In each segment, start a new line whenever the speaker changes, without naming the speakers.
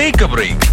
take a break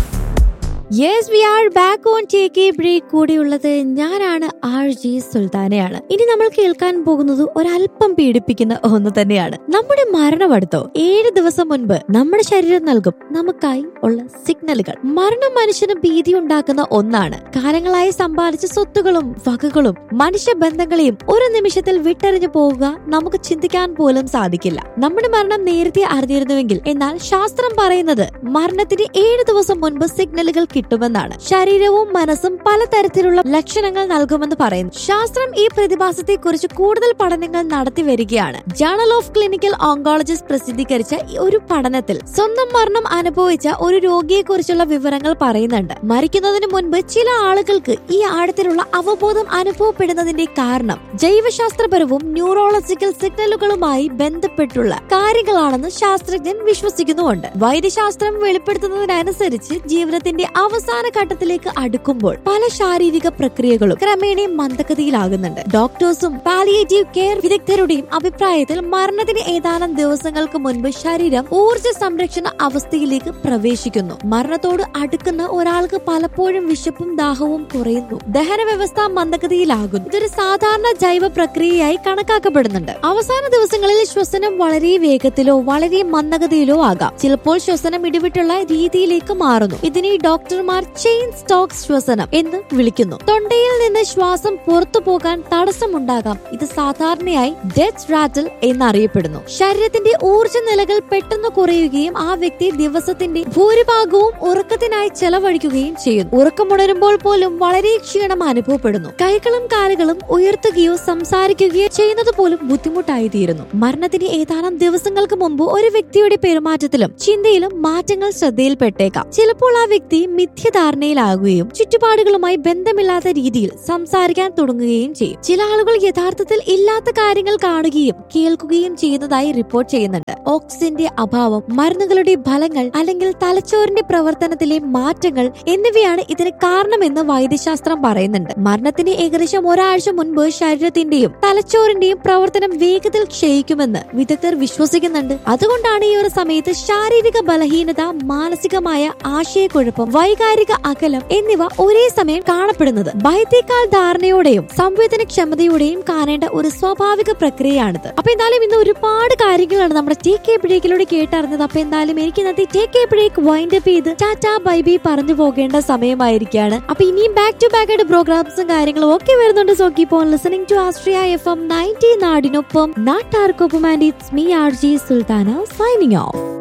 yes we are back on take a break കൂടെയുള്ളത് ഞാനാണ് R G സുൽത്താനയാണ് ഇനി നമ്മൾ കേൾക്കാൻ പോകുന്നത് ഒരല്പം പീഡിപ്പിക്കുന്ന ഒന്ന് തന്നെയാണ് നമ്മുടെ മരണം അടുത്തോ ഏഴ് ദിവസം മുൻപ് നമ്മുടെ ശരീരം നൽകും നമുക്കായി ഉള്ള സിഗ്നലുകൾ മരണം മനുഷ്യന് ഭീതി ഉണ്ടാക്കുന്ന ഒന്നാണ് കാലങ്ങളായി സമ്പാദിച്ച സ്വത്തുകളും വകകളും മനുഷ്യബന്ധങ്ങളെയും ഒരു നിമിഷത്തിൽ വിട്ടെറിഞ്ഞു പോവുക നമുക്ക് ചിന്തിക്കാൻ പോലും സാധിക്കില്ല നമ്മുടെ മരണം നേരത്തെ അറിഞ്ഞിരുന്നുവെങ്കിൽ എന്നാൽ ശാസ്ത്രം പറയുന്നത് മരണത്തിന് ഏഴ് ദിവസം മുൻപ് സിഗ്നലുകൾ കിട്ടുമെന്നാണ് ശരീരവും മനസ്സും പലതരത്തിലുള്ള ലക്ഷണങ്ങൾ നൽകുമെന്ന് പറയുന്നു ശാസ്ത്രം ഈ പ്രതിഭാസത്തെ കുറിച്ച് കൂടുതൽ പഠനങ്ങൾ നടത്തി വരികയാണ് ജേണൽ ഓഫ് ക്ലിനിക്കൽ ഓങ്കോളജിസ്റ്റ് പ്രസിദ്ധീകരിച്ച ഈ ഒരു പഠനത്തിൽ സ്വന്തം മരണം അനുഭവിച്ച ഒരു രോഗിയെ കുറിച്ചുള്ള വിവരങ്ങൾ പറയുന്നുണ്ട് മരിക്കുന്നതിന് മുൻപ് ചില ആളുകൾക്ക് ഈ ആഴത്തിലുള്ള അവബോധം അനുഭവപ്പെടുന്നതിന്റെ കാരണം ജൈവശാസ്ത്രപരവും ന്യൂറോളജിക്കൽ സിഗ്നലുകളുമായി ബന്ധപ്പെട്ടുള്ള കാര്യങ്ങളാണെന്ന് ശാസ്ത്രജ്ഞൻ വിശ്വസിക്കുന്നുമുണ്ട് വൈദ്യശാസ്ത്രം വെളിപ്പെടുത്തുന്നതിനനുസരിച്ച് ജീവിതത്തിന്റെ അവസാന ഘട്ടത്തിലേക്ക് അടുക്കുമ്പോൾ പല ശാരീരിക പ്രക്രിയകളും ക്രമേണ മന്ദഗതിയിലാകുന്നുണ്ട് ഡോക്ടേഴ്സും പാലിയേറ്റീവ് കെയർ വിദഗ്ധരുടെയും അഭിപ്രായത്തിൽ മരണത്തിന് ഏതാനും ദിവസങ്ങൾക്ക് മുൻപ് ശരീരം ഊർജ സംരക്ഷണ അവസ്ഥയിലേക്ക് പ്രവേശിക്കുന്നു മരണത്തോട് അടുക്കുന്ന ഒരാൾക്ക് പലപ്പോഴും വിശപ്പും ദാഹവും കുറയുന്നു ദഹന വ്യവസ്ഥ മന്ദഗതിയിലാകുന്നു ഇതൊരു സാധാരണ ജൈവ പ്രക്രിയയായി കണക്കാക്കപ്പെടുന്നുണ്ട് അവസാന ദിവസങ്ങളിൽ ശ്വസനം വളരെ വേഗത്തിലോ വളരെ മന്ദഗതിയിലോ ആകാം ചിലപ്പോൾ ശ്വസനം ഇടിവിട്ടുള്ള രീതിയിലേക്ക് മാറുന്നു ഇതിനെ ഡോക്ടർമാർ ചെയിൻ സ്റ്റോക്ക് ശ്വസനം എന്ന് വിളിക്കുന്നു തൊണ്ടയിൽ നിന്ന് ശ്വാസം പുറത്തു പോകാൻ തടസ്സമുണ്ടാകാം ഇത് സാധാരണയായി ഡെത്ത് റാറ്റൽ എന്നറിയപ്പെടുന്നു ശരീരത്തിന്റെ ഊർജ്ജ നിലകൾ പെട്ടെന്ന് കുറയുകയും ആ വ്യക്തി ദിവസത്തിന്റെ ഭൂരിഭാഗവും ഉറക്കത്തിനായി ചെലവഴിക്കുകയും ചെയ്യുന്നു ഉറക്കമുണരുമ്പോൾ പോലും വളരെ ക്ഷീണം അനുഭവപ്പെടുന്നു കൈകളും കാലുകളും ഉയർത്തുകയോ സംസാരിക്കുകയോ ചെയ്യുന്നത് പോലും ബുദ്ധിമുട്ടായി തീരുന്നു മരണത്തിന് ഏതാനും ദിവസങ്ങൾക്ക് മുമ്പ് ഒരു വ്യക്തിയുടെ പെരുമാറ്റത്തിലും ചിന്തയിലും മാറ്റങ്ങൾ ശ്രദ്ധയിൽപ്പെട്ടേക്കാം ചിലപ്പോൾ ആ വ്യക്തി മിഥ്യധാരണയിലാകുകയും ചുറ്റുപാടുകളുമായി ബന്ധമില്ലാത്ത രീതിയിൽ സംസാരിക്കാൻ തുടങ്ങുകയും ചെയ്യും ചില ആളുകൾ യഥാർത്ഥത്തിൽ ഇല്ലാത്ത കാര്യങ്ങൾ കാണുകയും കേൾക്കുകയും ചെയ്യുന്നതായി റിപ്പോർട്ട് ചെയ്യുന്നുണ്ട് ഓക്സിജന്റെ അഭാവം മരുന്നുകളുടെ ഫലങ്ങൾ അല്ലെങ്കിൽ തലച്ചോറിന്റെ പ്രവർത്തനത്തിലെ മാറ്റങ്ങൾ എന്നിവയാണ് ഇതിന് കാരണമെന്ന് വൈദ്യശാസ്ത്രം പറയുന്നുണ്ട് മരണത്തിന് ഏകദേശം ഒരാഴ്ച മുൻപ് ശരീരത്തിന്റെയും തലച്ചോറിന്റെയും പ്രവർത്തനം വേഗത്തിൽ ക്ഷയിക്കുമെന്ന് വിദഗ്ധർ വിശ്വസിക്കുന്നുണ്ട് അതുകൊണ്ടാണ് ഈ ഒരു സമയത്ത് ശാരീരിക ബലഹീനത മാനസികമായ ആശയക്കുഴപ്പം വൈകാരിക അകലം എന്നിവ ഒരേ സമയം കാണപ്പെടുന്നത് ഭയത്തേക്കാൾ ധാരണയോടെയും സംവേദനക്ഷമതയോടെയും കാണേണ്ട ഒരു സ്വാഭാവിക പ്രക്രിയയാണിത് അപ്പൊ എന്തായാലും ഇന്ന് ഒരുപാട് കാര്യങ്ങളാണ് നമ്മുടെ ടേക്ക് എ ബ്രേക്കിലൂടെ കേട്ടറിഞ്ഞത് അപ്പൊ എന്തായാലും എനിക്ക് ഇന്നത്തെ take a break wind up ചെയ്ത് ടാറ്റാ ബൈ ബൈ പറഞ്ഞു പോകേണ്ട സമയമായിരിക്കാണ് അപ്പൊ ഇനിയും ബാക്ക് ടു ബാക്ക് ആയിട്ട് പ്രോഗ്രാംസും കാര്യങ്ങളും ഒക്കെ വരുന്നുണ്ട് so keep on listening to Astria F M ninety നാടിനൊപ്പം നാട്ടാർക്കൊപ്പം and it's me R G Sultana signing of